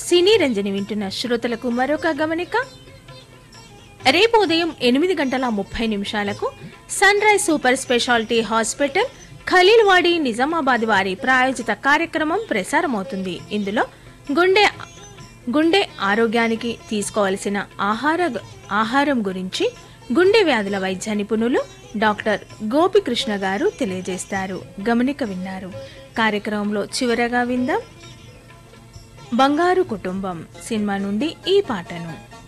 సినీ రంజని వింటున్న శ్రోతలకు మరొక గమనిక రేపు ఉదయం ఎనిమిది గంటల ముప్పై నిమిషాలకు Sunrise super speciality hospital Khaleelwadi Nizamabad వారి ప్రాయోజిత కార్యక్రమం ప్రసారమవుతుంది ఇందులో గుండె గుండె ఆరోగ్యానికి తీసుకోవలసిన ఆహార ఆహారం గురించి గుండె వ్యాధుల వైద్య నిపుణులు డాక్టర్ గోపికృష్ణ గారు తెలియజేస్తారు గమనిక విన్నారు కార్యక్రమంలో చివరగా విందాం బంగారు కుటుంబం సినిమా నుండి ఈ పాటను